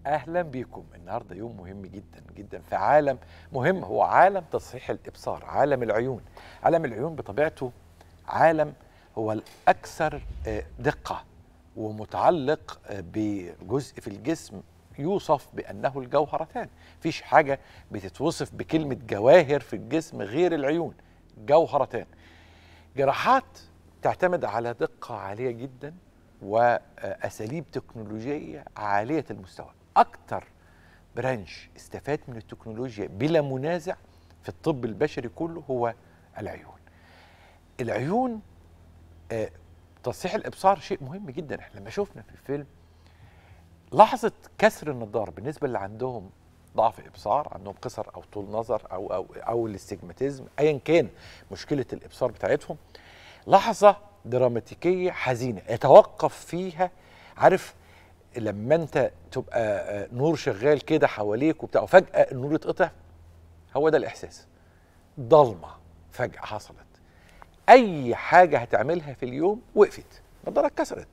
اهلا بيكم النهارده يوم مهم جدا جدا في عالم مهم هو عالم تصحيح الابصار عالم العيون عالم العيون بطبيعته عالم هو الاكثر آه، دقه ومتعلق آه، بجزء في الجسم يوصف بانه الجوهرتان مفيش حاجه بتتوصف بكلمه جواهر في الجسم غير العيون جوهرتان جراحات تعتمد على دقه عاليه جدا واساليب تكنولوجيه عاليه المستوى اكتر برانش استفاد من التكنولوجيا بلا منازع في الطب البشري كله هو العيون العيون آه، تصحيح الابصار شيء مهم جدا احنا لما شفنا في الفيلم لحظه كسر النضاره بالنسبه اللي عندهم ضعف ابصار عندهم قصر او طول نظر او او او الاستجماتيزم ايا كان مشكله الابصار بتاعتهم لحظه دراماتيكيه حزينه يتوقف فيها عارف لما انت تبقى آه، نور شغال كده حواليك وبتاع وفجاه النور يتقطع هو ده الاحساس ضلمه فجاه حصلت اي حاجه هتعملها في اليوم وقفت النضاره اتكسرت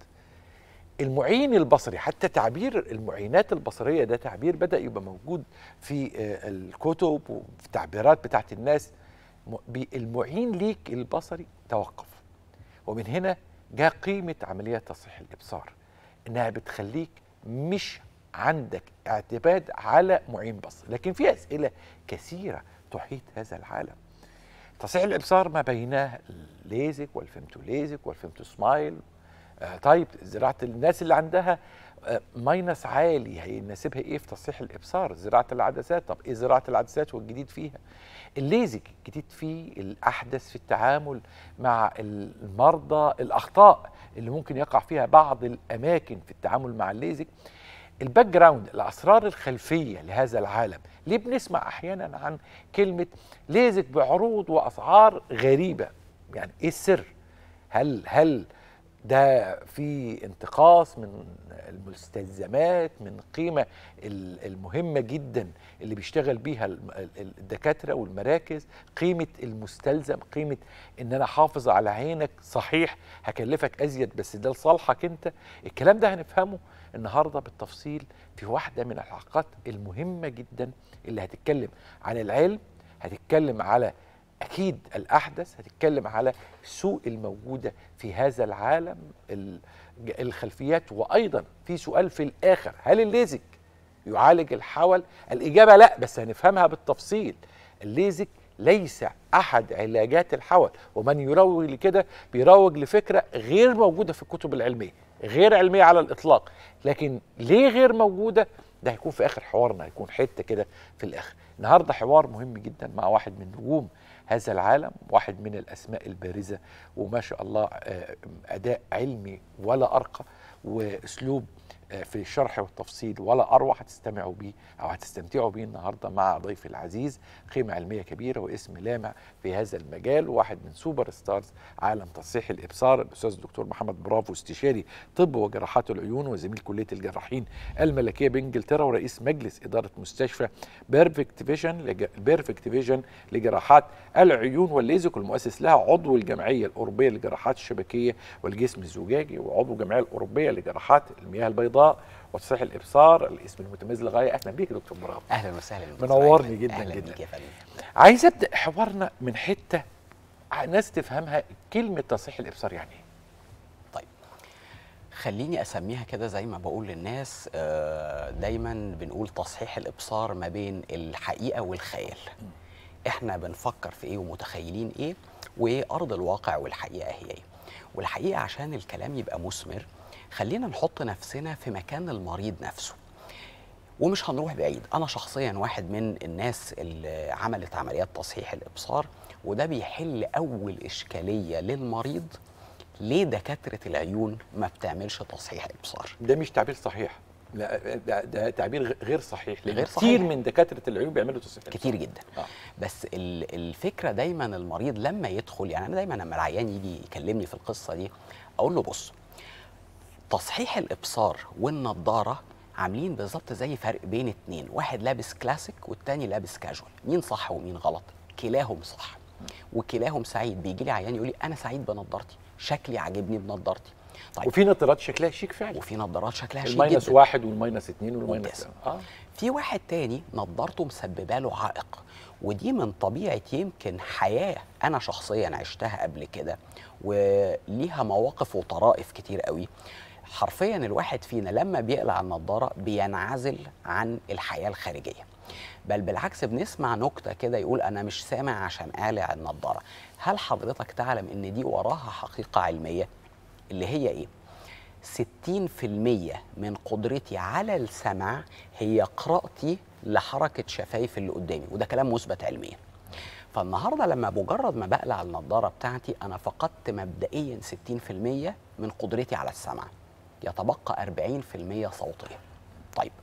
المعين البصري حتى تعبير المعينات البصريه ده تعبير بدا يبقى موجود في آه، الكتب وفي التعبيرات بتاعت الناس م- بي- المعين ليك البصري توقف ومن هنا جاء قيمه عمليات تصحيح الابصار انها بتخليك مش عندك اعتماد على معين بصري لكن في اسئله كثيره تحيط هذا العالم تصحيح الابصار ما بيناه الليزك والفيمتو ليزك والفيمتو سمايل آه طيب زراعه الناس اللي عندها آه ماينس عالي هيناسبها ايه في تصحيح الابصار زراعه العدسات طب ايه زراعه العدسات والجديد فيها الليزك الجديد فيه الاحدث في التعامل مع المرضى الاخطاء اللي ممكن يقع فيها بعض الاماكن في التعامل مع الليزك الباك جراوند الاسرار الخلفيه لهذا العالم ليه بنسمع احيانا عن كلمه ليزك بعروض واسعار غريبه يعني ايه السر هل هل ده في انتقاص من المستلزمات من قيمة ال- المهمة جدا اللي بيشتغل بيها الم- ال- الدكاترة والمراكز قيمة المستلزم قيمة ان انا حافظ على عينك صحيح هكلفك ازيد بس ده لصالحك انت الكلام ده هنفهمه النهاردة بالتفصيل في واحدة من الحلقات المهمة جدا اللي هتتكلم عن العلم هتتكلم على اكيد الاحدث هتتكلم على السوق الموجوده في هذا العالم ال- الخلفيات وايضا في سؤال في الاخر هل الليزك يعالج الحول الاجابه لا بس هنفهمها بالتفصيل الليزك ليس احد علاجات الحول ومن يروج لكده بيروج لفكره غير موجوده في الكتب العلميه غير علميه على الاطلاق لكن ليه غير موجوده ده هيكون في اخر حوارنا هيكون حته كده في الاخر النهارده حوار مهم جدا مع واحد من نجوم هذا العالم واحد من الاسماء البارزه وما شاء الله آه، اداء علمي ولا ارقى واسلوب آه، في الشرح والتفصيل ولا اروع هتستمعوا بيه او هتستمتعوا بيه النهارده مع ضيفي العزيز قيمه علميه كبيره واسم لامع في هذا المجال وواحد من سوبر ستارز عالم تصحيح الابصار الاستاذ الدكتور محمد برافو استشاري طب وجراحات العيون وزميل كليه الجراحين الملكيه بانجلترا ورئيس مجلس اداره مستشفى بيرفكت فيجن لج... بيرفكت فيجن لجراحات العيون والليزك والمؤسس لها عضو الجمعيه الاوروبيه للجراحات الشبكيه والجسم الزجاجي وعضو الجمعيه الاوروبيه لجراحات المياه البيضاء وتصحيح الابصار الاسم المتميز للغايه اهلا بيك يا دكتور برافو اهلا وسهلا دكتور منورني أيمن. جداً أهلاً جداً. بيك يا فندم عايز ابدا حوارنا من حته ناس تفهمها كلمه تصحيح الابصار يعني ايه طيب خليني اسميها كده زي ما بقول للناس آه، دايما بنقول تصحيح الابصار ما بين الحقيقه والخيال احنا بنفكر في ايه ومتخيلين ايه وارض الواقع والحقيقه هي ايه والحقيقه عشان الكلام يبقى مثمر خلينا نحط نفسنا في مكان المريض نفسه ومش هنروح بعيد انا شخصيا واحد من الناس اللي عملت عمليات تصحيح الابصار وده بيحل اول اشكاليه للمريض ليه دكاتره العيون ما بتعملش تصحيح ابصار ده مش تعبير صحيح لا ده, ده تعبير غ- غير صحيح لان غير كتير صحيح. من دكاتره العيون بيعملوا تصحيح كتير جدا آه. بس ال- الفكره دايما المريض لما يدخل يعني انا دايما لما العيان يجي يكلمني في القصه دي اقول له بص تصحيح الابصار والنضاره عاملين بالظبط زي فرق بين اتنين واحد لابس كلاسيك والتاني لابس كاجوال مين صح ومين غلط كلاهم صح وكلاهم سعيد بيجي لي عيان يقول لي انا سعيد بنضارتي شكلي عاجبني بنضارتي طيب وفي نظارات شكلها شيك فعلا وفي نظارات شكلها شيك الماينس جدا واحد والماينس اتنين والماينس ممتاز. اه في واحد تاني نظارته مسببه له عائق ودي من طبيعه يمكن حياه انا شخصيا عشتها قبل كده وليها مواقف وطرائف كتير قوي حرفيا الواحد فينا لما بيقلع النضاره بينعزل عن الحياه الخارجيه بل بالعكس بنسمع نكته كده يقول انا مش سامع عشان اقلع النضاره هل حضرتك تعلم ان دي وراها حقيقه علميه اللي هي ايه 60% من قدرتي على السمع هي قراءتي لحركة شفايف اللي قدامي وده كلام مثبت علميا فالنهاردة لما بمجرد ما بقلع النضارة بتاعتي أنا فقدت مبدئيا 60% من قدرتي على السمع يتبقى 40% صوتية طيب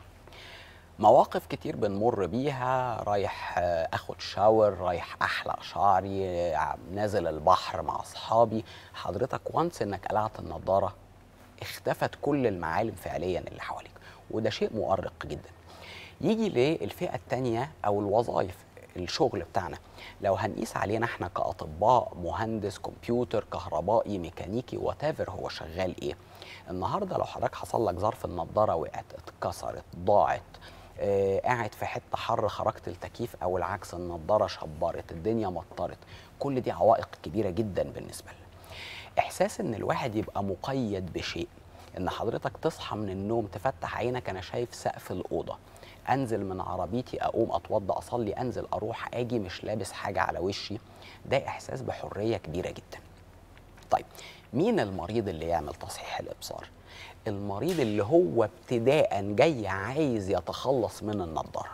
مواقف كتير بنمر بيها رايح آه، اخد شاور رايح احلق شعري آه، نازل البحر مع اصحابي حضرتك وانس انك قلعت النضاره اختفت كل المعالم فعليا اللي حواليك وده شيء مؤرق جدا يجي للفئه الثانيه او الوظائف الشغل بتاعنا لو هنقيس علينا احنا كاطباء مهندس كمبيوتر كهربائي ميكانيكي وات هو شغال ايه النهارده لو حضرتك حصل لك ظرف النضاره وقعت اتكسرت ضاعت آه، قاعد في حته حر خرجت التكييف او العكس النضاره شبرت الدنيا مطرت كل دي عوائق كبيره جدا بالنسبه لنا احساس ان الواحد يبقى مقيد بشيء ان حضرتك تصحى من النوم تفتح عينك انا شايف سقف الاوضه انزل من عربيتي اقوم اتوضى اصلي انزل اروح اجي مش لابس حاجه على وشي ده احساس بحريه كبيره جدا طيب مين المريض اللي يعمل تصحيح الابصار المريض اللي هو ابتداء جاي عايز يتخلص من النضاره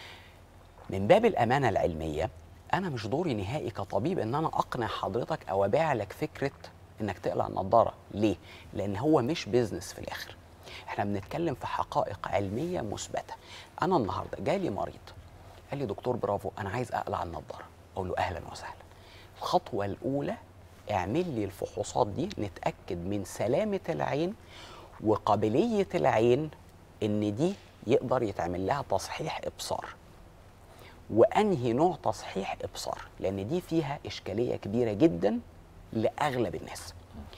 من باب الامانه العلميه انا مش دوري نهائي كطبيب ان انا اقنع حضرتك او ابيع لك فكره انك تقلع النضاره ليه لان هو مش بيزنس في الاخر احنا بنتكلم في حقائق علميه مثبته انا النهارده جالي مريض قال لي دكتور برافو انا عايز اقلع النضاره اقول له اهلا وسهلا الخطوه الاولى اعمل لي الفحوصات دي نتاكد من سلامه العين وقابليه العين ان دي يقدر يتعمل لها تصحيح ابصار وانهي نوع تصحيح ابصار لان دي فيها اشكاليه كبيره جدا لاغلب الناس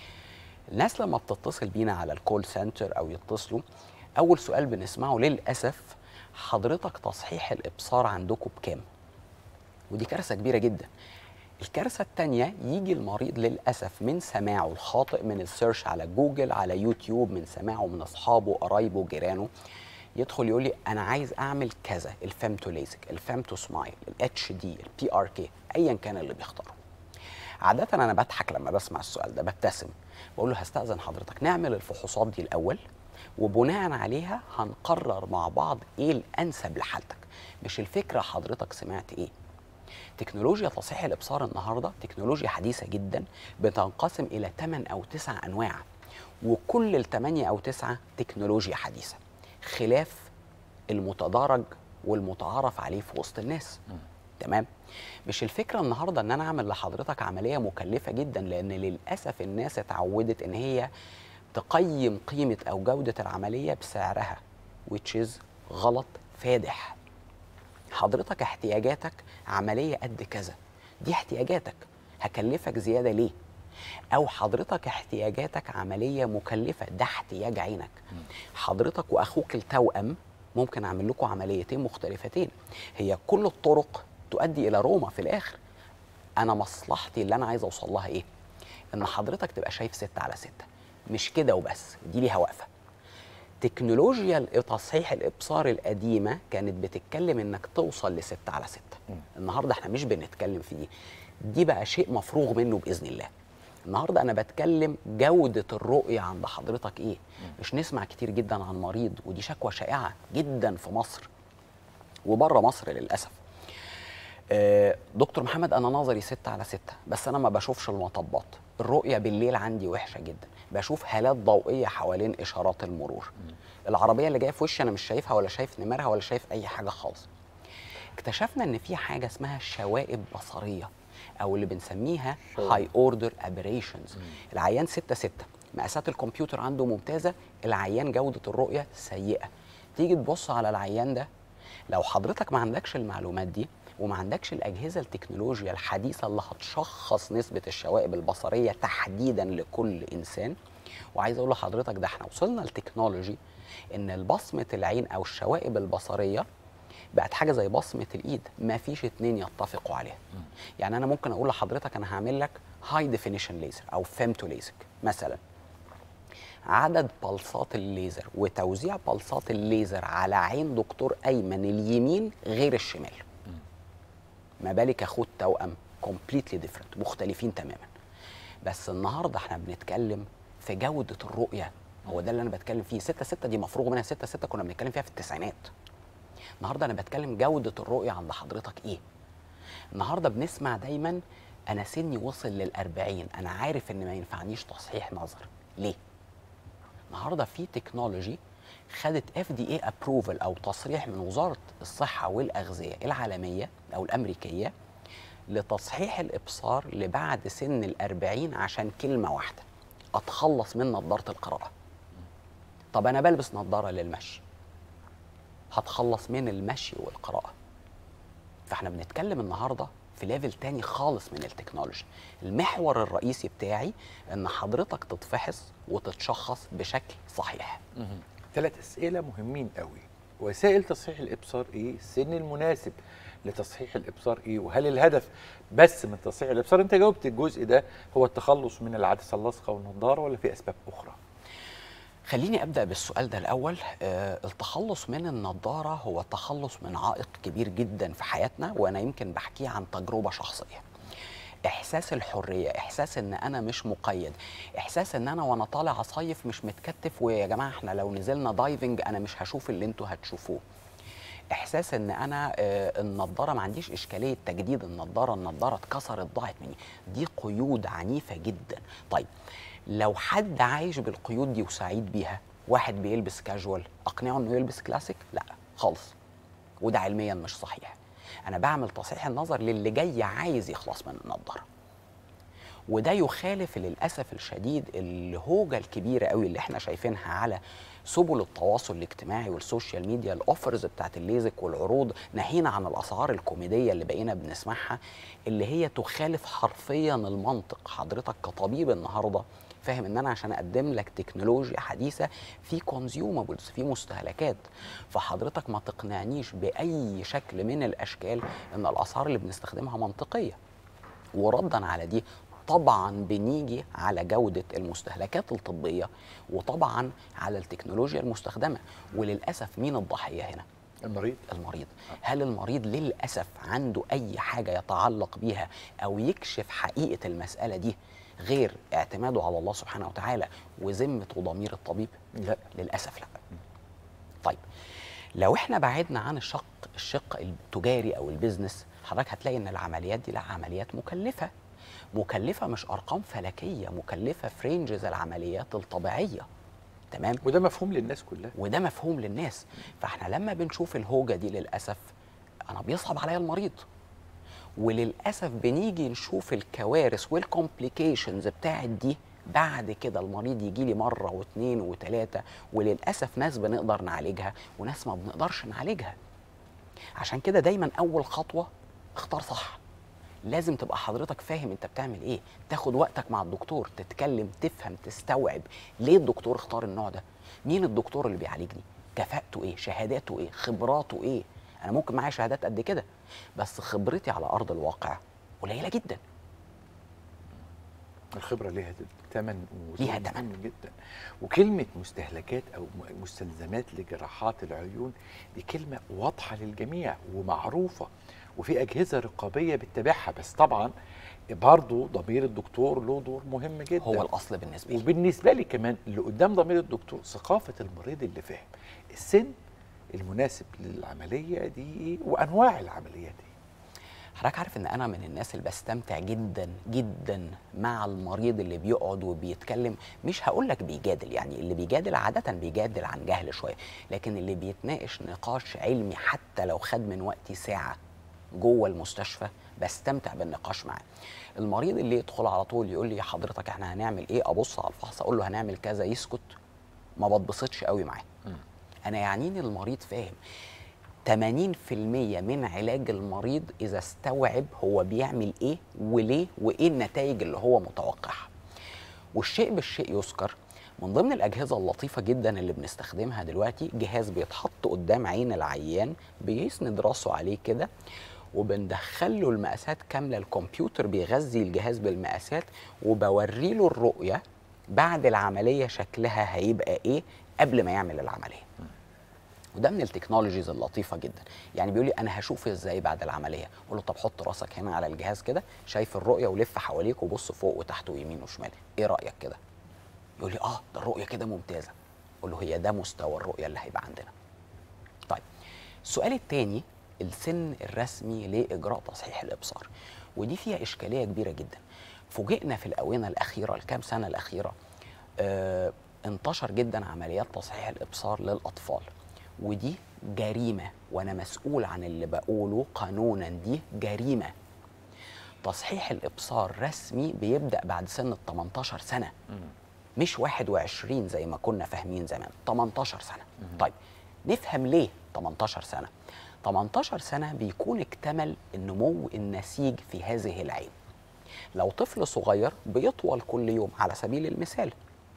الناس لما بتتصل بينا على الكول سنتر او يتصلوا اول سؤال بنسمعه للاسف حضرتك تصحيح الابصار عندكم بكام ودي كارثه كبيره جدا الكارثه الثانيه يجي المريض للاسف من سماعه الخاطئ من السيرش على جوجل على يوتيوب من سماعه من اصحابه قرايبه جيرانه يدخل يقول لي انا عايز اعمل كذا الفيمتو ليزك الفيمتو سمايل الاتش دي البي ار كي ايا كان اللي بيختاره عادة أنا بضحك لما بسمع السؤال ده ببتسم بقول له هستأذن حضرتك نعمل الفحوصات دي الأول وبناء عليها هنقرر مع بعض إيه الأنسب لحالتك مش الفكرة حضرتك سمعت إيه تكنولوجيا تصحيح الإبصار النهاردة تكنولوجيا حديثة جدا بتنقسم إلى 8 أو 9 أنواع وكل الثمانية أو تسعة تكنولوجيا حديثة خلاف المتدرج والمتعارف عليه في وسط الناس تمام مش الفكره النهارده ان انا اعمل لحضرتك عمليه مكلفه جدا لان للاسف الناس اتعودت ان هي تقيم قيمه او جوده العمليه بسعرها which is غلط فادح حضرتك احتياجاتك عمليه قد كذا دي احتياجاتك هكلفك زياده ليه او حضرتك احتياجاتك عمليه مكلفه ده احتياج عينك حضرتك واخوك التوأم ممكن اعمل لكم عمليتين مختلفتين هي كل الطرق تؤدي الى روما في الاخر انا مصلحتي اللي انا عايز اوصل لها ايه ان حضرتك تبقى شايف ستة على ستة مش كده وبس دي ليها وقفه تكنولوجيا تصحيح الابصار القديمه كانت بتتكلم انك توصل لستة على ستة النهارده احنا مش بنتكلم في دي دي بقى شيء مفروغ منه باذن الله النهارده انا بتكلم جوده الرؤيه عند حضرتك ايه مش نسمع كتير جدا عن مريض ودي شكوى شائعه جدا في مصر وبره مصر للاسف آه، دكتور محمد انا نظري ستة على ستة بس انا ما بشوفش المطبات الرؤيه بالليل عندي وحشه جدا بشوف هالات ضوئيه حوالين اشارات المرور العربيه اللي جايه في وشي انا مش شايفها ولا شايف نمرها ولا شايف اي حاجه خالص اكتشفنا ان في حاجه اسمها شوائب بصريه او اللي بنسميها هاي اوردر ابريشنز العيان 6 6 مقاسات الكمبيوتر عنده ممتازه العيان جوده الرؤيه سيئه تيجي تبص على العيان ده لو حضرتك ما عندكش المعلومات دي وما عندكش الاجهزه التكنولوجيا الحديثه اللي هتشخص نسبه الشوائب البصريه تحديدا لكل انسان وعايز اقول لحضرتك ده احنا وصلنا لتكنولوجي ان البصمه العين او الشوائب البصريه بقت حاجه زي بصمه الايد ما فيش اتنين يتفقوا عليها يعني انا ممكن اقول لحضرتك انا هعمل لك هاي ديفينيشن ليزر او فيمتو ليزك مثلا عدد بلصات الليزر وتوزيع بلصات الليزر على عين دكتور ايمن اليمين غير الشمال ما بالك اخد توأم كومبليتلي ديفرنت مختلفين تماما بس النهارده احنا بنتكلم في جوده الرؤيه هو ده اللي انا بتكلم فيه 6 6 دي مفروغ منها 6 6 كنا بنتكلم فيها في التسعينات النهارده انا بتكلم جوده الرؤيه عند حضرتك ايه النهارده بنسمع دايما انا سني وصل للأربعين انا عارف ان ما ينفعنيش تصحيح نظر ليه النهارده في تكنولوجي خدت اف دي اي ابروفل او تصريح من وزاره الصحه والاغذيه العالميه او الامريكيه لتصحيح الابصار لبعد سن الأربعين عشان كلمه واحده اتخلص من نظاره القراءه طب انا بلبس نظاره للمشي هتخلص من المشي والقراءه فاحنا بنتكلم النهارده في ليفل تاني خالص من التكنولوجي المحور الرئيسي بتاعي ان حضرتك تتفحص وتتشخص بشكل صحيح ثلاث اسئله مهمين قوي وسائل تصحيح الابصار ايه السن المناسب لتصحيح الابصار ايه وهل الهدف بس من تصحيح الابصار انت جاوبت الجزء ده هو التخلص من العدسه اللاصقه والنضاره ولا في اسباب اخرى خليني ابدا بالسؤال ده الاول آه التخلص من النضاره هو تخلص من عائق كبير جدا في حياتنا وانا يمكن بحكيه عن تجربه شخصيه احساس الحريه احساس ان انا مش مقيد احساس ان انا وانا طالع اصيف مش متكتف ويا جماعه احنا لو نزلنا دايفنج انا مش هشوف اللي انتوا هتشوفوه احساس ان انا آه النضاره ما عنديش اشكاليه تجديد النضاره النضاره اتكسرت ضاعت مني دي قيود عنيفه جدا طيب لو حد عايش بالقيود دي وسعيد بيها واحد بيلبس كاجوال اقنعه انه يلبس كلاسيك لا خالص وده علميا مش صحيح انا بعمل تصحيح النظر للي جاي عايز يخلص من النضاره وده يخالف للاسف الشديد الهوجه الكبيره قوي اللي احنا شايفينها على سبل التواصل الاجتماعي والسوشيال ميديا الاوفرز بتاعت الليزك والعروض ناهينا عن الاسعار الكوميديه اللي بقينا بنسمعها اللي هي تخالف حرفيا المنطق حضرتك كطبيب النهارده فاهم ان انا عشان اقدم لك تكنولوجيا حديثه في كونسيومابلز في مستهلكات فحضرتك ما تقنعنيش باي شكل من الاشكال ان الاسعار اللي بنستخدمها منطقيه وردا على دي طبعا بنيجي على جودة المستهلكات الطبية وطبعا على التكنولوجيا المستخدمة وللأسف مين الضحية هنا؟ المريض المريض هل المريض للأسف عنده أي حاجة يتعلق بيها أو يكشف حقيقة المسألة دي غير اعتماده على الله سبحانه وتعالى وذمة وضمير الطبيب؟ لا للأسف لا طيب لو احنا بعدنا عن الشق الشق التجاري او البيزنس حضرتك هتلاقي ان العمليات دي لا عمليات مكلفه مكلفه مش ارقام فلكيه مكلفه في رينجز العمليات الطبيعيه تمام وده مفهوم للناس كلها وده مفهوم للناس فاحنا لما بنشوف الهوجه دي للاسف انا بيصعب عليا المريض وللاسف بنيجي نشوف الكوارث والكومبليكيشنز بتاعت دي بعد كده المريض يجي لي مره واثنين وثلاثه وللاسف ناس بنقدر نعالجها وناس ما بنقدرش نعالجها عشان كده دايما اول خطوه اختار صح لازم تبقى حضرتك فاهم انت بتعمل ايه تاخد وقتك مع الدكتور تتكلم تفهم تستوعب ليه الدكتور اختار النوع ده مين الدكتور اللي بيعالجني كفاءته ايه شهاداته ايه خبراته ايه انا ممكن معايا شهادات قد كده بس خبرتي على ارض الواقع قليله جدا الخبرة ليها ثمن ليها تمن. جدا وكلمة مستهلكات أو م- مستلزمات لجراحات العيون دي كلمة واضحة للجميع ومعروفة وفي أجهزة رقابية بتتابعها بس طبعا برضه ضمير الدكتور له دور مهم جدا هو الاصل بالنسبه لي وبالنسبة لي كمان اللي قدام ضمير الدكتور ثقافة المريض اللي فاهم السن المناسب للعملية دي إيه وأنواع العمليات دي حضرتك عارف ان انا من الناس اللي بستمتع جدا جدا مع المريض اللي بيقعد وبيتكلم مش هقول لك بيجادل يعني اللي بيجادل عاده بيجادل عن جهل شويه لكن اللي بيتناقش نقاش علمي حتى لو خد من وقتي ساعه جوه المستشفى بستمتع بالنقاش معاه المريض اللي يدخل على طول يقول لي حضرتك احنا هنعمل ايه ابص على الفحص اقول له هنعمل كذا يسكت ما بتبسطش قوي معاه انا يعنيني المريض فاهم 80% من علاج المريض اذا استوعب هو بيعمل ايه وليه وايه النتائج اللي هو متوقعها والشيء بالشيء يذكر من ضمن الاجهزه اللطيفه جدا اللي بنستخدمها دلوقتي جهاز بيتحط قدام عين العيان بيسند راسه عليه كده وبندخل له المقاسات كامله الكمبيوتر بيغذي الجهاز بالمقاسات وبوري له الرؤيه بعد العمليه شكلها هيبقى ايه قبل ما يعمل العمليه وده من التكنولوجيز اللطيفه جدا يعني بيقول لي انا هشوف ازاي بعد العمليه اقول له طب حط راسك هنا على الجهاز كده شايف الرؤيه ولف حواليك وبص فوق وتحت ويمين وشمال ايه رايك كده يقول لي اه ده الرؤيه كده ممتازه اقول له هي ده مستوى الرؤيه اللي هيبقى عندنا طيب السؤال الثاني السن الرسمي لاجراء تصحيح الابصار ودي فيها اشكاليه كبيره جدا فوجئنا في الاونه الاخيره الكام سنه الاخيره آه انتشر جدا عمليات تصحيح الابصار للاطفال ودي جريمه وانا مسؤول عن اللي بقوله قانونا دي جريمه تصحيح الابصار رسمي بيبدا بعد سن ال 18 سنه مش 21 زي ما كنا فاهمين زمان 18 سنه طيب نفهم ليه 18 سنه 18 سنه بيكون اكتمل النمو النسيج في هذه العين لو طفل صغير بيطول كل يوم على سبيل المثال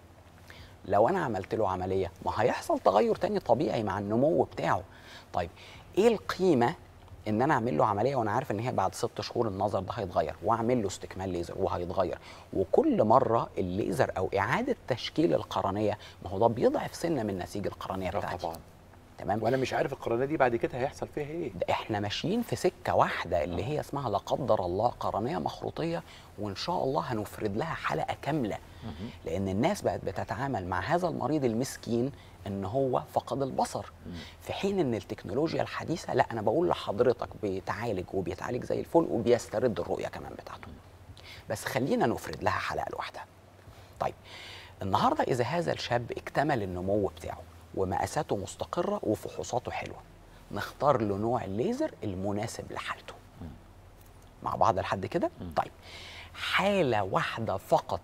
لو انا عملت له عمليه ما هيحصل تغير تاني طبيعي مع النمو بتاعه طيب ايه القيمه ان انا اعمل له عمليه وانا عارف ان هي بعد ست شهور النظر ده هيتغير واعمل له استكمال ليزر وهيتغير وكل مره الليزر او اعاده تشكيل القرنيه ما هو ده بيضعف سنه من نسيج القرنيه آه بتاعتي طبعا تمام وانا مش عارف القرنيه دي بعد كده هيحصل فيها ايه ده احنا ماشيين في سكه واحده اللي هي اسمها لا قدر الله قرنيه مخروطيه وان شاء الله هنفرد لها حلقه كامله لان الناس بقت بتتعامل مع هذا المريض المسكين ان هو فقد البصر في حين ان التكنولوجيا الحديثه لا انا بقول لحضرتك بيتعالج وبيتعالج زي الفل وبيسترد الرؤيه كمان بتاعته بس خلينا نفرد لها حلقه لوحدها طيب النهارده اذا هذا الشاب اكتمل النمو بتاعه ومقاساته مستقره وفحوصاته حلوه نختار له نوع الليزر المناسب لحالته مع بعض لحد كده طيب حاله واحده فقط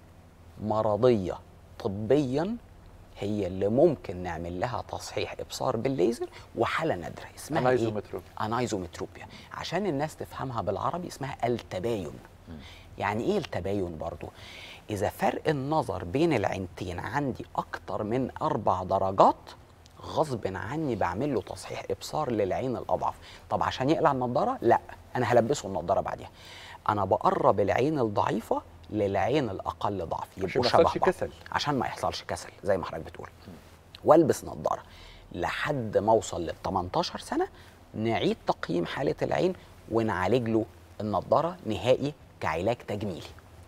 مرضيه طبيا هي اللي ممكن نعمل لها تصحيح ابصار بالليزر وحاله نادره اسمها ايه انايزومتروبيا انايزومتروبيا عشان الناس تفهمها بالعربي اسمها التباين يعني ايه التباين برضو اذا فرق النظر بين العينتين عندي اكتر من اربع درجات غصب عني بعمل له تصحيح ابصار للعين الاضعف طب عشان يقلع النضاره لا انا هلبسه النضاره بعديها انا بقرب العين الضعيفه للعين الاقل ضعف عشان يبقوا ما شبه يحصلش بعض كسل. عشان ما يحصلش كسل زي ما حضرتك بتقول والبس نظاره لحد ما اوصل لل 18 سنه نعيد تقييم حاله العين ونعالج له النضاره نهائي كعلاج تجميلي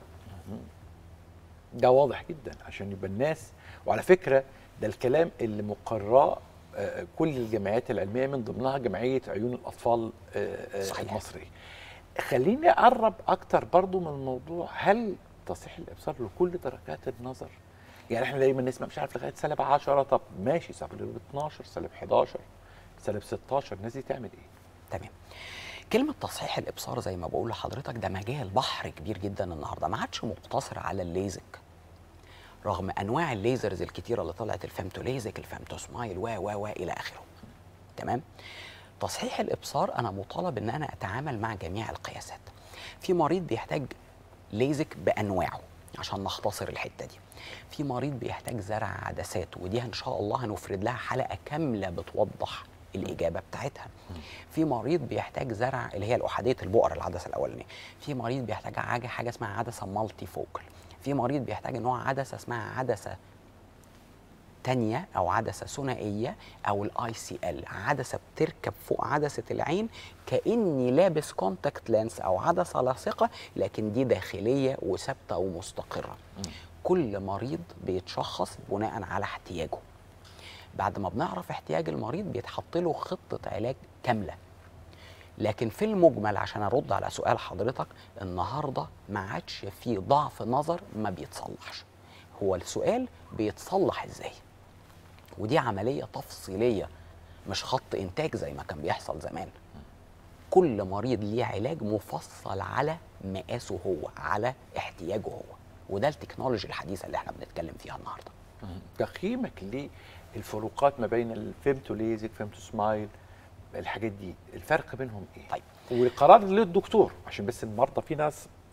ده واضح جدا عشان يبقى الناس وعلى فكره ده الكلام اللي مقراه آه، كل الجمعيات العلميه من ضمنها جمعيه عيون الاطفال آه، آه، صحيح. المصريه. خليني اقرب اكتر برضو من الموضوع هل تصحيح الابصار لكل درجات النظر؟ يعني احنا دايما نسمع مش عارف لغايه سالب 10 طب ماشي سالب 12 سالب 11 سالب 16 الناس دي تعمل ايه؟ تمام كلمة تصحيح الإبصار زي ما بقول لحضرتك ده مجال بحر كبير جدا النهاردة ما عادش مقتصر على الليزك رغم أنواع الليزرز الكتيرة اللي طلعت الفامتو ليزك الفامتو سمايل و و و إلى آخره تمام تصحيح الإبصار أنا مطالب إن أنا أتعامل مع جميع القياسات في مريض بيحتاج ليزك بأنواعه عشان نختصر الحتة دي في مريض بيحتاج زرع عدسات ودي إن شاء الله هنفرد لها حلقة كاملة بتوضح الإجابة بتاعتها في مريض بيحتاج زرع اللي هي الأحادية البؤر العدسة الأولانية في مريض بيحتاج حاجة حاجة اسمها عدسة مالتي فوكل في مريض بيحتاج نوع عدسة اسمها عدسة تانية أو عدسة ثنائية أو الاي سي ال عدسة بتركب فوق عدسة العين كأني لابس كونتاكت لينس أو عدسة لاصقة لكن دي داخلية وثابتة ومستقرة كل مريض بيتشخص بناء على احتياجه بعد ما بنعرف احتياج المريض بيتحط له خطة علاج كاملة لكن في المجمل عشان ارد على سؤال حضرتك النهارده ما عادش في ضعف نظر ما بيتصلحش هو السؤال بيتصلح ازاي ودي عمليه تفصيليه مش خط انتاج زي ما كان بيحصل زمان كل مريض ليه علاج مفصل على مقاسه هو على احتياجه هو وده التكنولوجي الحديثه اللي احنا بنتكلم فيها النهارده تقييمك للفروقات ما بين الفيمتو ليزك فيمتو سمايل الحاجات دي الفرق بينهم ايه؟ طيب. والقرار للدكتور عشان بس المرضى في ناس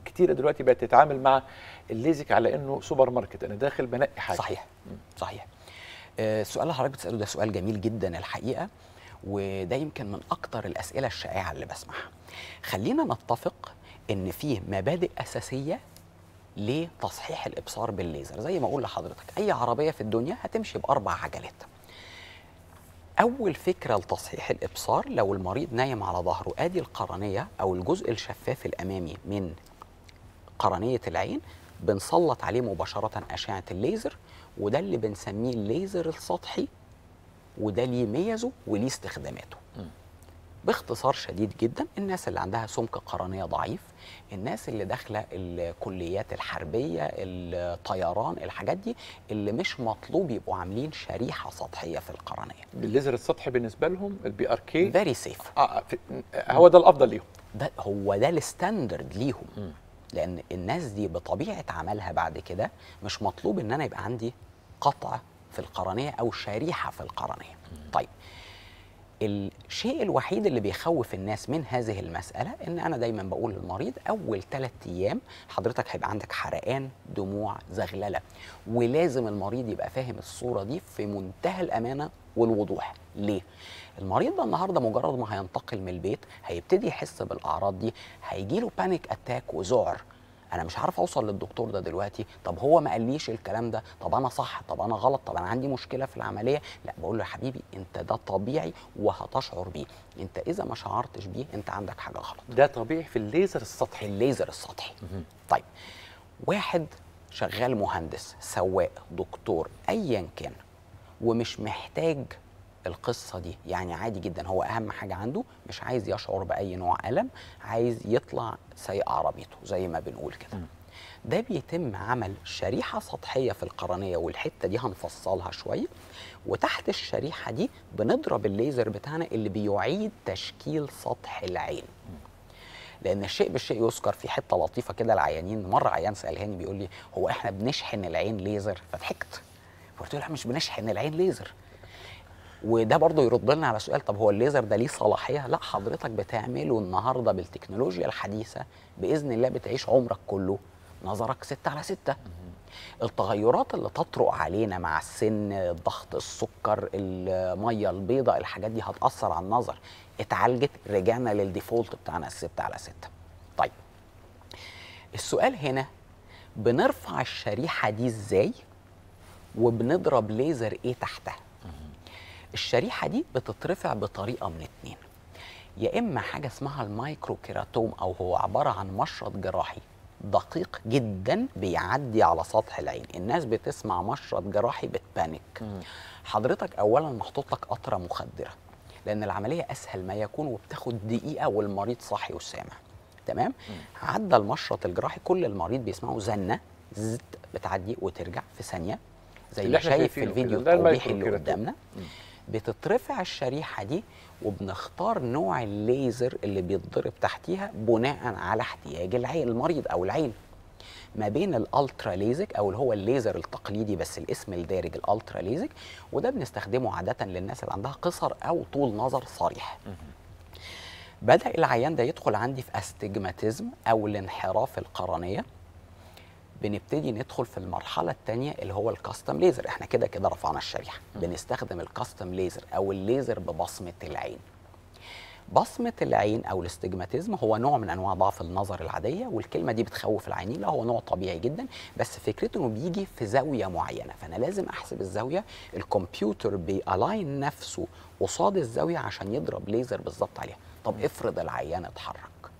كتيره دلوقتي بقت تتعامل مع الليزك على انه سوبر ماركت انا داخل بنقي حاجه صحيح صحيح آه، السؤال اللي حضرتك بتساله ده سؤال جميل جدا الحقيقه وده يمكن من اكتر الاسئله الشائعه اللي بسمعها خلينا نتفق ان فيه مبادئ اساسيه لتصحيح الابصار بالليزر زي ما اقول لحضرتك اي عربيه في الدنيا هتمشي باربع عجلات اول فكره لتصحيح الابصار لو المريض نايم على ظهره ادي القرنيه او الجزء الشفاف الامامي من قرنيه العين بنسلط عليه مباشره اشعه الليزر وده اللي بنسميه الليزر السطحي وده ليه ميزه وليه استخداماته باختصار شديد جدا الناس اللي عندها سمك قرنية ضعيف الناس اللي داخلة الكليات الحربية الطيران الحاجات دي اللي مش مطلوب يبقوا عاملين شريحة سطحية في القرنية الليزر السطحي بالنسبه لهم البي ار كي فيري سيف آه في- هو ده الافضل ليهم ده هو ده الستاندرد ليهم لان الناس دي بطبيعه عملها بعد كده مش مطلوب ان انا يبقى عندي قطع في القرنيه او شريحه في القرنيه طيب الشيء الوحيد اللي بيخوف الناس من هذه المسألة إن أنا دايما بقول للمريض أول ثلاث أيام حضرتك هيبقى عندك حرقان دموع زغللة ولازم المريض يبقى فاهم الصورة دي في منتهى الأمانة والوضوح ليه؟ المريض ده النهارده مجرد ما هينتقل من البيت هيبتدي يحس بالأعراض دي هيجيله بانيك أتاك وذعر انا مش عارف اوصل للدكتور ده دلوقتي طب هو ما قاليش الكلام ده طب انا صح طب انا غلط طب انا عندي مشكله في العمليه لا بقول له يا حبيبي انت ده طبيعي وهتشعر بيه انت اذا ما شعرتش بيه انت عندك حاجه غلط ده طبيعي في الليزر السطحي الليزر السطحي طيب واحد شغال مهندس سواق دكتور ايا كان ومش محتاج القصة دي يعني عادي جدا هو أهم حاجة عنده مش عايز يشعر بأي نوع ألم عايز يطلع سايق عربيته زي ما بنقول كده ده بيتم عمل شريحة سطحية في القرنية والحتة دي هنفصلها شوية وتحت الشريحة دي بنضرب الليزر بتاعنا اللي بيعيد تشكيل سطح العين لان الشيء بالشيء يذكر في حته لطيفه كده العيانين مره عيان سالهاني بيقول لي هو احنا بنشحن العين ليزر فضحكت قلت له لا مش بنشحن العين ليزر وده برضه يرد لنا على سؤال طب هو الليزر ده ليه صلاحيه لا حضرتك بتعمله النهارده بالتكنولوجيا الحديثه باذن الله بتعيش عمرك كله نظرك ستة على ستة التغيرات اللي تطرق علينا مع السن ضغط السكر الميه البيضاء الحاجات دي هتاثر على النظر اتعالجت رجعنا للديفولت بتاعنا الستة على ستة طيب السؤال هنا بنرفع الشريحه دي ازاي وبنضرب ليزر ايه تحتها الشريحه دي بتترفع بطريقه من اتنين يا اما حاجه اسمها المايكرو كيراتوم او هو عباره عن مشرط جراحي دقيق جدا بيعدي على سطح العين الناس بتسمع مشرط جراحي بتبانك حضرتك اولا محطوط لك قطره مخدره لان العمليه اسهل ما يكون وبتاخد دقيقه والمريض صاحي وسامع تمام عدى المشرط الجراحي كل المريض بيسمعه زنه زت بتعدي وترجع في ثانيه زي اللي ما احنا شايف في شايفينه الفيديو كده، ده التوضيحي المايكرو اللي كيراتوم. قدامنا بتترفع الشريحه دي وبنختار نوع الليزر اللي بيتضرب تحتيها بناء على احتياج العين المريض او العين ما بين الالترا ليزك او اللي هو الليزر التقليدي بس الاسم الدارج الالترا ليزك وده بنستخدمه عاده للناس اللي عندها قصر او طول نظر صريح بدا العيان ده يدخل عندي في استجماتيزم او الانحراف القرنيه بنبتدي ندخل في المرحلة الثانية اللي هو الكاستم ليزر احنا كده كده رفعنا الشريحة بنستخدم الكاستم ليزر او الليزر ببصمة العين بصمة العين او الاستجماتيزم هو نوع من انواع ضعف النظر العادية والكلمة دي بتخوف العينين لا هو نوع طبيعي جدا بس فكرته انه بيجي في زاوية معينة فانا لازم احسب الزاوية الكمبيوتر بيالاين نفسه قصاد الزاوية عشان يضرب ليزر بالظبط عليها طب افرض العيان اتحرك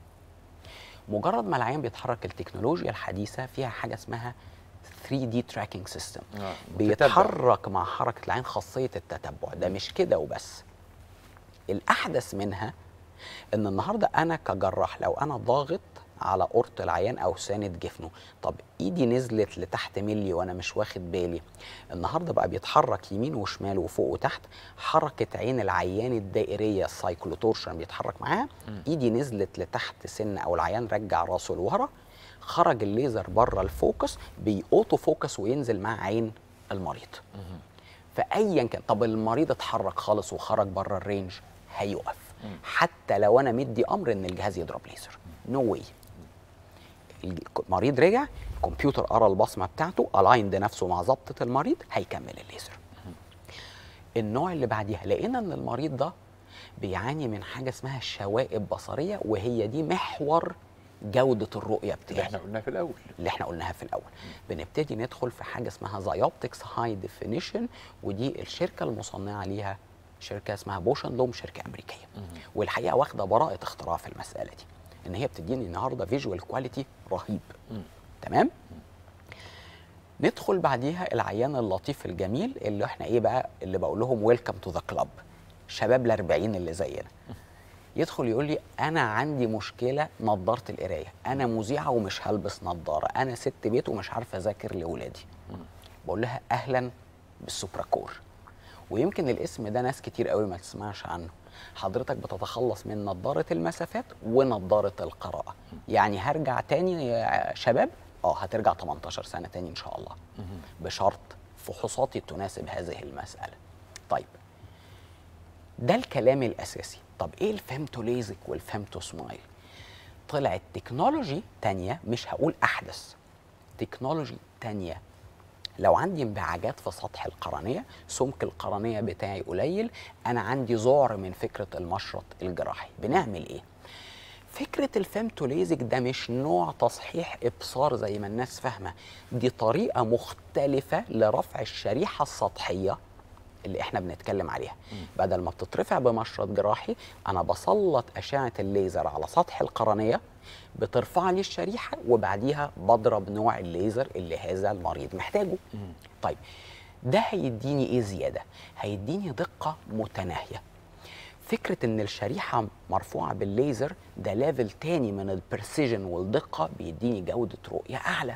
مجرد ما العيان بيتحرك التكنولوجيا الحديثه فيها حاجه اسمها 3 دي تراكنج سيستم آه، بيتحرك مع حركه العين خاصيه التتبع ده مش كده وبس الاحدث منها ان النهارده انا كجراح لو انا ضاغط على قرط العيان او ساند جفنه طب ايدي نزلت لتحت ملي وانا مش واخد بالي النهارده بقى بيتحرك يمين وشمال وفوق وتحت حركه عين العيان الدائريه السايكلوتورشن بيتحرك معاها ايدي نزلت لتحت سن او العيان رجع راسه لورا خرج الليزر بره الفوكس بيأوتو فوكس وينزل مع عين المريض فايا كان طب المريض اتحرك خالص وخرج بره الرينج هيقف حتى لو انا مدي امر ان الجهاز يضرب ليزر نو no واي المريض رجع الكمبيوتر قرا البصمه بتاعته الايند نفسه مع ظبطه المريض هيكمل الليزر النوع اللي بعديها لقينا ان المريض ده بيعاني من حاجه اسمها شوائب بصريه وهي دي محور جوده الرؤيه اللي بتاعي احنا قلناه في الاول اللي احنا قلناها في الاول بنبتدي ندخل في حاجه اسمها زايوبتكس هاي ديفينيشن ودي الشركه المصنعه ليها شركه اسمها بوشن لوم شركه امريكيه والحقيقه واخده براءه اختراع في المساله دي ان هي بتديني النهارده فيجوال كواليتي رهيب مم. تمام ندخل بعديها العيان اللطيف الجميل اللي احنا ايه بقى اللي بقول لهم ويلكم تو ذا كلاب شباب ال 40 اللي زينا يدخل يقول لي انا عندي مشكله نظاره القرايه انا مذيعه ومش هلبس نظاره انا ست بيت ومش عارفه اذاكر لاولادي بقول لها اهلا بالسوبراكور ويمكن الاسم ده ناس كتير قوي ما تسمعش عنه حضرتك بتتخلص من نظارة المسافات ونظارة القراءة يعني هرجع تاني يا شباب اه هترجع 18 سنة تاني ان شاء الله بشرط فحوصاتي تناسب هذه المسألة طيب ده الكلام الأساسي طب ايه الفيمتو ليزك والفيمتو سمايل طلعت تكنولوجي تانية مش هقول أحدث تكنولوجي تانية لو عندي انبعاجات في سطح القرنية سمك القرنية بتاعي قليل أنا عندي ذعر من فكرة المشرط الجراحي بنعمل إيه؟ فكرة الفيمتوليزك ده مش نوع تصحيح إبصار زي ما الناس فاهمة دي طريقة مختلفة لرفع الشريحة السطحية اللي احنا بنتكلم عليها بدل ما بتترفع بمشرط جراحي انا بسلط اشعه الليزر على سطح القرنيه بترفع لي الشريحه وبعديها بضرب نوع الليزر اللي هذا المريض محتاجه طيب ده هيديني ايه زياده هيديني دقه متناهيه فكره ان الشريحه مرفوعه بالليزر ده ليفل تاني من البرسيجن والدقه بيديني جوده رؤيه اعلى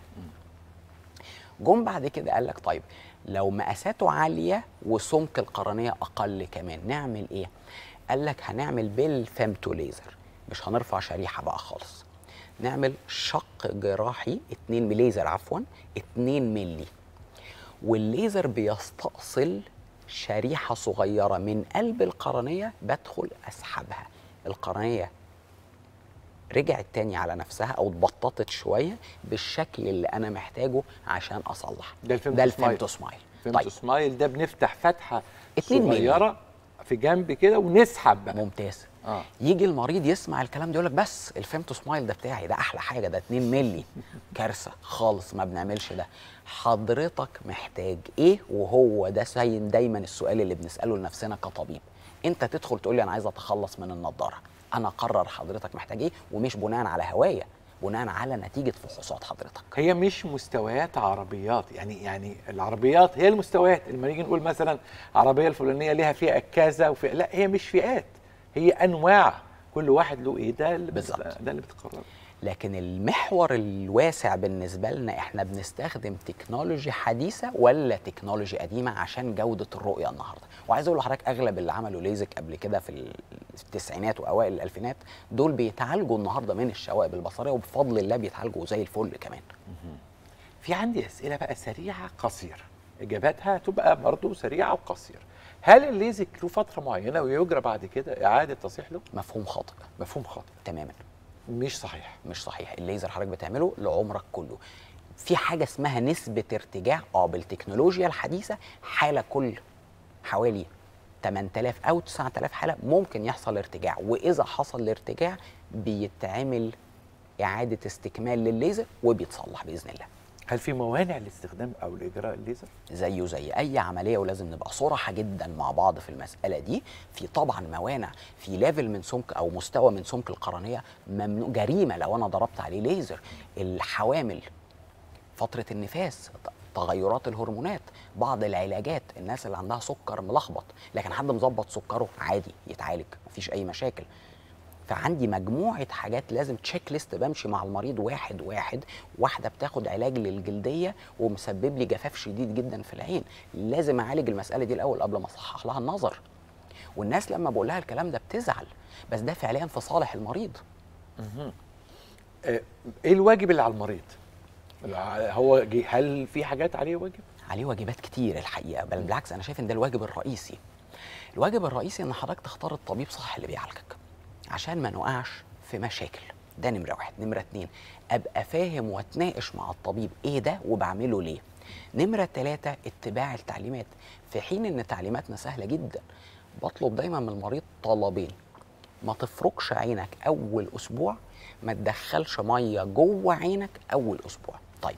جم بعد كده قال لك طيب لو مقاساته عاليه وسمك القرنيه اقل كمان نعمل ايه قال لك هنعمل بالفيمتو ليزر مش هنرفع شريحه بقى خالص نعمل شق جراحي 2 ليزر عفوا 2 ملي والليزر بيستأصل شريحة صغيرة من قلب القرنية بدخل أسحبها القرنية رجعت تاني على نفسها أو اتبططت شوية بالشكل اللي أنا محتاجه عشان أصلح ده الفيمتو ده سمايل. الفيمتو سمايل فيمتو طيب سمايل ده بنفتح فتحه اتنين مللي. صغيره في جنب كده ونسحب بقى ممتاز اه يجي المريض يسمع الكلام ده يقول لك بس الفيمتو سمايل ده بتاعي ده احلى حاجه ده 2 ملي كارثه خالص ما بنعملش ده حضرتك محتاج ايه وهو ده سين دايما السؤال اللي بنساله لنفسنا كطبيب انت تدخل تقول لي انا عايز اتخلص من النضاره انا اقرر حضرتك محتاج ايه ومش بناء على هوايه بناء على نتيجه فحوصات حضرتك هي مش مستويات عربيات يعني يعني العربيات هي المستويات لما نيجي نقول مثلا عربيه الفلانيه ليها فئه كذا وفئه لا هي مش فئات هي انواع كل واحد له ايه ده اللي بت- بالظبط. ده اللي بتقرره لكن المحور الواسع بالنسبة لنا احنا بنستخدم تكنولوجي حديثة ولا تكنولوجي قديمة عشان جودة الرؤية النهاردة وعايز اقول لحضرتك اغلب اللي عملوا ليزك قبل كده في التسعينات واوائل الالفينات دول بيتعالجوا النهاردة من الشوائب البصرية وبفضل الله بيتعالجوا زي الفل كمان في عندي اسئله بقى سريعه قصيره اجاباتها تبقى برضو سريعه وقصيره هل الليزك له فتره معينه ويجرى بعد كده اعاده تصحيح له مفهوم خاطئ مفهوم خاطئ تماما مش صحيح مش صحيح الليزر حضرتك بتعمله لعمرك كله في حاجه اسمها نسبه ارتجاع اه بالتكنولوجيا الحديثه حاله كل حوالي 8000 او 9000 حاله ممكن يحصل ارتجاع واذا حصل الارتجاع بيتعمل اعاده استكمال للليزر وبيتصلح باذن الله هل في موانع لاستخدام او لاجراء الليزر زيه زي اي عمليه ولازم نبقى صراحه جدا مع بعض في المساله دي في طبعا موانع في ليفل من سمك او مستوى من سمك القرنيه ممنوع جريمه لو انا ضربت عليه ليزر الحوامل فتره النفاس تغيرات الهرمونات بعض العلاجات الناس اللي عندها سكر ملخبط لكن حد مظبط سكره عادي يتعالج مفيش اي مشاكل فعندي مجموعه حاجات لازم تشيك ليست بمشي مع المريض واحد واحد واحده بتاخد علاج للجلديه ومسبب لي جفاف شديد جدا في العين لازم اعالج المساله دي الاول قبل ما اصحح لها النظر والناس لما بقول لها الكلام ده بتزعل بس ده فعليا في صالح المريض آه، ايه الواجب اللي على المريض الع- هو جي- هل في حاجات عليه واجب عليه واجبات كتير الحقيقه بل بالعكس انا شايف ان ده الواجب الرئيسي الواجب الرئيسي ان حضرتك تختار الطبيب صح اللي بيعالجك عشان ما نقعش في مشاكل ده نمره واحد نمره اتنين ابقى فاهم واتناقش مع الطبيب ايه ده وبعمله ليه نمره ثلاثة اتباع التعليمات في حين ان تعليماتنا سهله جدا بطلب دايما من المريض طلبين ما تفركش عينك اول اسبوع ما تدخلش ميه جوه عينك اول اسبوع طيب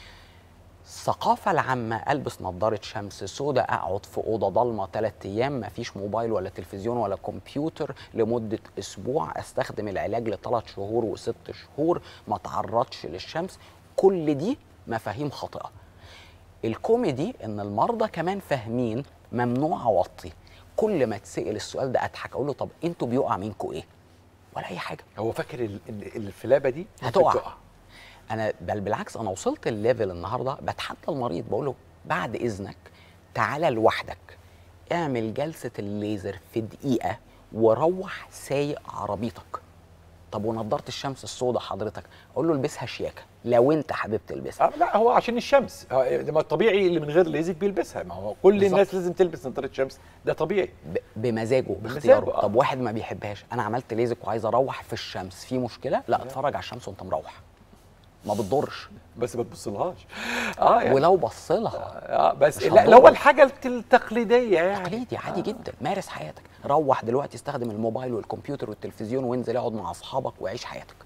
الثقافة العامة ألبس نظارة شمس سوداء أقعد في أوضة ضلمة ثلاث أيام مفيش موبايل ولا تلفزيون ولا كمبيوتر لمدة أسبوع أستخدم العلاج لثلاث شهور وست شهور ما تعرضش للشمس كل دي مفاهيم خاطئة الكوميدي إن المرضى كمان فاهمين ممنوع أوطي كل ما تسأل السؤال ده أضحك أقول له طب أنتوا بيقع منكم إيه؟ ولا أي حاجة هو فاكر ال- ان الفلابه دي ممكن هتقع. انا بل بالعكس انا وصلت الليفل النهارده بتحدى المريض بقول له بعد اذنك تعالى لوحدك اعمل جلسه الليزر في دقيقه وروح سايق عربيتك طب ونضاره الشمس السوداء حضرتك اقول له البسها شياكه لو انت حابب تلبسها آه لا هو عشان الشمس آه، ما الطبيعي اللي من غير ليزك بيلبسها ما هو كل بالظبط. الناس لازم تلبس نظاره شمس ده طبيعي ب- بمزاجه باختياره آه. طب واحد ما بيحبهاش انا عملت ليزك وعايز اروح في الشمس في مشكله لا اتفرج على الشمس وانت مروح ما بتضرش بس ما تبصلهاش اه يعني ولو بص لها اه بس مش لا هتضر. اللي هو الحاجه التقليديه يعني تقليدي عادي جدا مارس حياتك روح دلوقتي استخدم الموبايل والكمبيوتر والتلفزيون وانزل اقعد مع اصحابك وعيش حياتك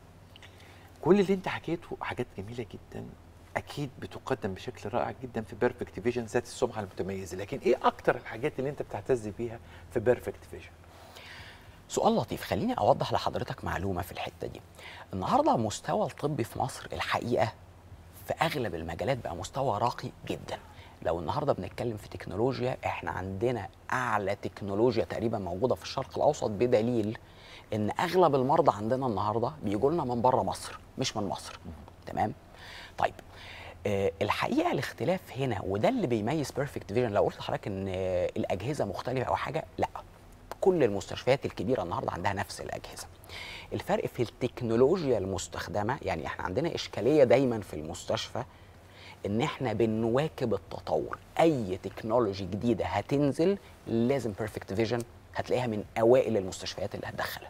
كل اللي انت حكيته حاجات جميله جدا اكيد بتقدم بشكل رائع جدا في بيرفكت فيجن ذات السمعه المتميزه لكن ايه اكتر الحاجات اللي انت بتعتز بيها في بيرفكت فيجن سؤال لطيف خليني اوضح لحضرتك معلومه في الحته دي النهارده مستوى الطب في مصر الحقيقه في اغلب المجالات بقى مستوى راقي جدا لو النهارده بنتكلم في تكنولوجيا احنا عندنا اعلى تكنولوجيا تقريبا موجوده في الشرق الاوسط بدليل ان اغلب المرضى عندنا النهارده بيجوا لنا من بره مصر مش من مصر تمام طيب آه، الحقيقه الاختلاف هنا وده اللي بيميز بيرفكت فيجن لو قلت لحضرتك ان آه، الاجهزه مختلفه او حاجه لا كل المستشفيات الكبيره النهارده عندها نفس الاجهزه الفرق في التكنولوجيا المستخدمه يعني احنا عندنا اشكاليه دايما في المستشفى ان احنا بنواكب التطور اي تكنولوجي جديده هتنزل لازم بيرفكت فيجن هتلاقيها من اوائل المستشفيات اللي هتدخلها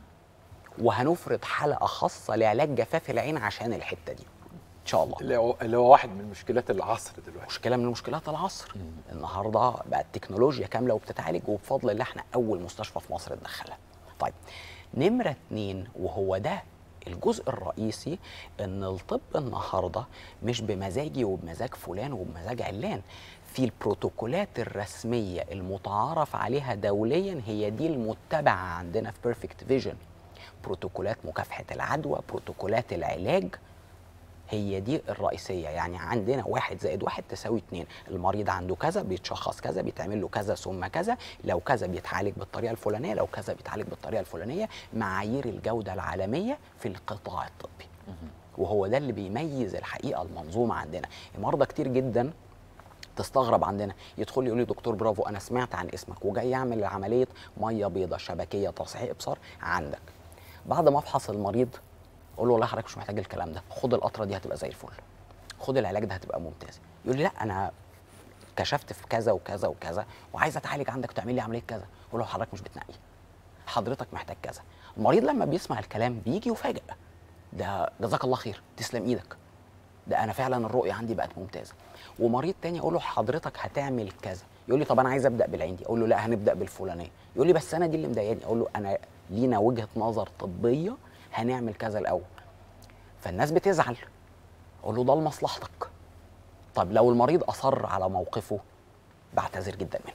وهنفرض حلقه خاصه لعلاج جفاف العين عشان الحته دي ان شاء الله اللي هو اللي هو واحد من مشكلات العصر دلوقتي مشكله من مشكلات العصر النهارده بقت التكنولوجيا كامله وبتتعالج وبفضل الله احنا اول مستشفى في مصر ندخلها طيب نمره اتنين وهو ده الجزء الرئيسي ان الطب النهارده مش بمزاجي وبمزاج فلان وبمزاج علان في البروتوكولات الرسميه المتعارف عليها دوليا هي دي المتبعه عندنا في بيرفكت فيجن بروتوكولات مكافحه العدوى بروتوكولات العلاج هي دي الرئيسيه يعني عندنا واحد زائد واحد تساوي اتنين المريض عنده كذا بيتشخص كذا بيتعمل له كذا ثم كذا لو كذا بيتعالج بالطريقه الفلانيه لو كذا بيتعالج بالطريقه الفلانيه معايير الجوده العالميه في القطاع الطبي وهو ده اللي بيميز الحقيقه المنظومه عندنا المرضى كتير جدا تستغرب عندنا يدخل لي يقول لي دكتور برافو انا سمعت عن اسمك وجاي اعمل عمليه ميه بيضاء شبكيه تصحيح ابصار عندك بعد ما افحص المريض اقول له والله حضرتك مش محتاج الكلام ده خد القطره دي هتبقى زي الفل خد العلاج ده هتبقى ممتاز يقول لي لا انا كشفت في كذا وكذا وكذا وعايز اتعالج عندك تعمل لي عمليه كذا اقول له حضرتك مش بتنقي حضرتك محتاج كذا المريض لما بيسمع الكلام بيجي يفاجئ ده جزاك الله خير تسلم ايدك ده انا فعلا الرؤيه عندي بقت ممتازه ومريض تاني اقول له حضرتك هتعمل كذا يقول لي طب انا عايز ابدا بالعين دي اقول له لا هنبدا بالفلانيه يقول لي بس انا دي اللي مضايقاني اقول له انا لينا وجهه نظر طبيه هنعمل كذا الاول فالناس بتزعل اقول له ده لمصلحتك طب لو المريض اصر على موقفه بعتذر جدا منه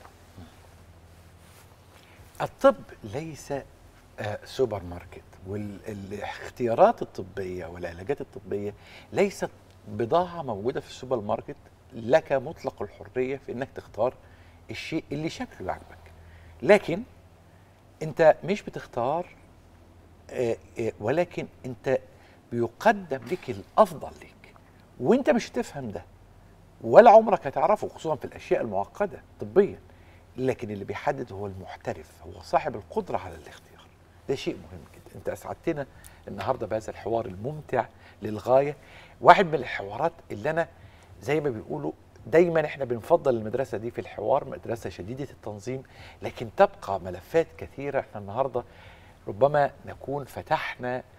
الطب ليس آه، سوبر ماركت والاختيارات الطبيه والعلاجات الطبيه ليست بضاعه موجوده في السوبر ماركت لك مطلق الحريه في انك تختار الشيء اللي شكله يعجبك لكن انت مش بتختار آه، آه، ولكن انت بيقدم لك الافضل لك وانت مش هتفهم ده ولا عمرك هتعرفه خصوصا في الاشياء المعقده طبيا لكن اللي بيحدد هو المحترف هو صاحب القدره على الاختيار ده شيء مهم جدا انت اسعدتنا النهارده بهذا الحوار الممتع للغايه واحد من الحوارات اللي انا زي ما بيقولوا دايما احنا بنفضل المدرسه دي في الحوار مدرسه شديده التنظيم لكن تبقى ملفات كثيره احنا النهارده ربما نكون فتحنا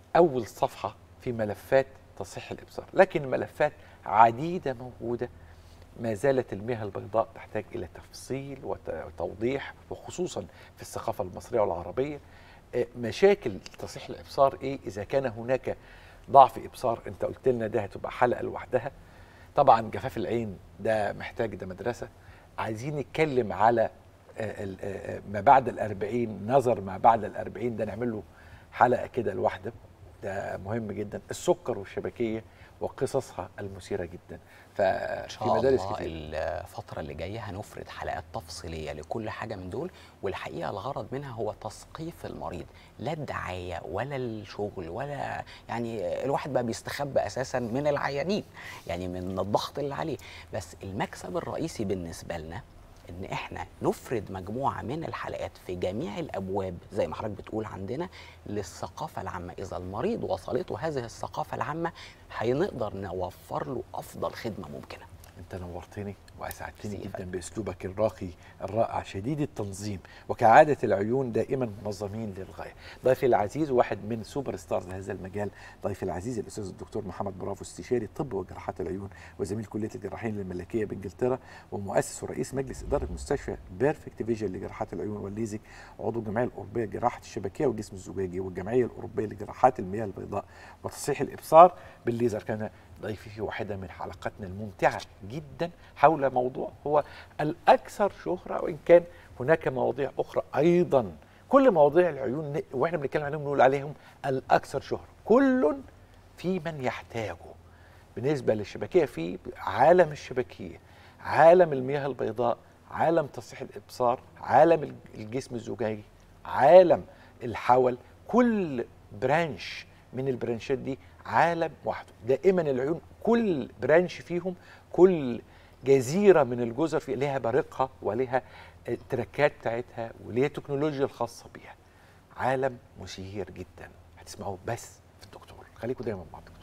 اول صفحه في ملفات تصحيح الابصار لكن ملفات عديده موجوده ما زالت المياه البيضاء تحتاج الى تفصيل وت- وتوضيح وخصوصا في الثقافه المصريه والعربيه آه، مشاكل تصحيح الابصار ايه اذا كان هناك ضعف ابصار انت قلت لنا ده هتبقى حلقه لوحدها طبعا جفاف العين ده محتاج ده مدرسه عايزين نتكلم على آه، ال- آه، آه، ما بعد الأربعين نظر ما بعد الأربعين ده نعمل له حلقة كده لوحده ده مهم جدا السكر والشبكية وقصصها المثيرة جدا ان ففي شاء مدارس الله كتير الفتره اللي جايه هنفرد حلقات تفصيليه لكل حاجه من دول والحقيقه الغرض منها هو تثقيف المريض لا الدعايه ولا الشغل ولا يعني الواحد بقى بيستخبى اساسا من العيانين يعني من الضغط اللي عليه بس المكسب الرئيسي بالنسبه لنا ان احنا نفرد مجموعه من الحلقات في جميع الابواب زي ما حضرتك بتقول عندنا للثقافه العامه اذا المريض وصلته هذه الثقافه العامه هنقدر نوفر له افضل خدمه ممكنه انت نورتني واسعدتني ميرسي يا جدا فندم. باسلوبك الراقي الرائع شديد التنظيم وكعاده العيون دائما منظمين للغايه ضيفي العزيز واحد من سوبر ستارز هذا المجال ضيفي العزيز الاستاذ الدكتور محمد برافو استشاري طب وجراحات العيون وزميل كليه الجراحين للملكيه بانجلترا ومؤسس ورئيس مجلس اداره مستشفى بيرفكت فيجن لجراحات العيون والليزك عضو الجمعيه الاوروبيه لجراحه الشبكيه والجسم الزجاجي والجمعيه الاوروبيه لجراحات المياه البيضاء وتصحيح الابصار بالليزر كان ضيفي في واحدة من حلقاتنا الممتعة جدا حول موضوع هو الأكثر شهرة وإن كان هناك مواضيع أخرى أيضا كل مواضيع العيون ن- وإحنا بنتكلم عليهم نقول عليهم الأكثر شهرة كل في من يحتاجه بالنسبة للشبكية في عالم الشبكية عالم المياه البيضاء عالم تصحيح الإبصار عالم الج- الجسم الزجاجي عالم الحول كل برانش من البرانشات دي عالم وحده دائما العيون كل برانش فيهم كل جزيرة من الجزر في لها بريقها ولها التركات بتاعتها وليها التكنولوجيا الخاصة بيها عالم مثير جدا هتسمعوه بس في الدكتور خليكم دايما مع الدكتور